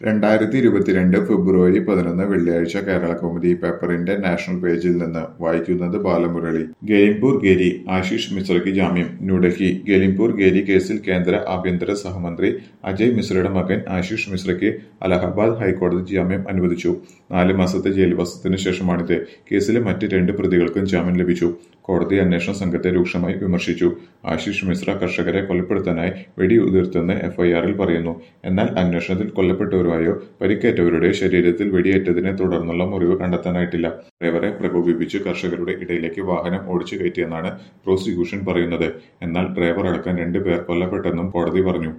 രണ്ടായിരത്തി ഇരുപത്തിരണ്ട് ഫെബ്രുവരി പതിനൊന്ന് വെള്ളിയാഴ്ച കേരള കൗമുദി പേപ്പറിന്റെ നാഷണൽ പേജിൽ നിന്ന് വായിക്കുന്നത് ബാലമുരളി ഗെലിംപൂർ ഗേരി ആശിഷ് മിശ്രയ്ക്ക് ജാമ്യം ന്യൂഡൽഹി ഗെലിംപൂർ ഗേരി കേസിൽ കേന്ദ്ര ആഭ്യന്തര സഹമന്ത്രി അജയ് മിശ്രയുടെ മകൻ ആശിഷ് മിശ്രയ്ക്ക് അലഹബാദ് ഹൈക്കോടതി ജാമ്യം അനുവദിച്ചു നാല് മാസത്തെ ജയിൽവാസത്തിന് ശേഷമാണിത് കേസിലെ മറ്റ് രണ്ട് പ്രതികൾക്കും ജാമ്യം ലഭിച്ചു കോടതി അന്വേഷണ സംഘത്തെ രൂക്ഷമായി വിമർശിച്ചു ആശിഷ് മിശ്ര കർഷകരെ കൊലപ്പെടുത്താനായി വെടിയുതിർത്തെന്ന് എഫ്ഐആറിൽ പറയുന്നു എന്നാൽ അന്വേഷണത്തിൽ കൊല്ലപ്പെട്ടവരുമായോ പരിക്കേറ്റവരുടെയോ ശരീരത്തിൽ വെടിയേറ്റതിനെ തുടർന്നുള്ള മുറിവ് കണ്ടെത്താനായിട്ടില്ല ഡ്രൈവറെ പ്രകോപിപ്പിച്ച് കർഷകരുടെ ഇടയിലേക്ക് വാഹനം ഓടിച്ചു കയറ്റിയെന്നാണ് പ്രോസിക്യൂഷൻ പറയുന്നത് എന്നാൽ ഡ്രൈവർ അടക്കം രണ്ട് പേർ കൊല്ലപ്പെട്ടെന്നും കോടതി പറഞ്ഞു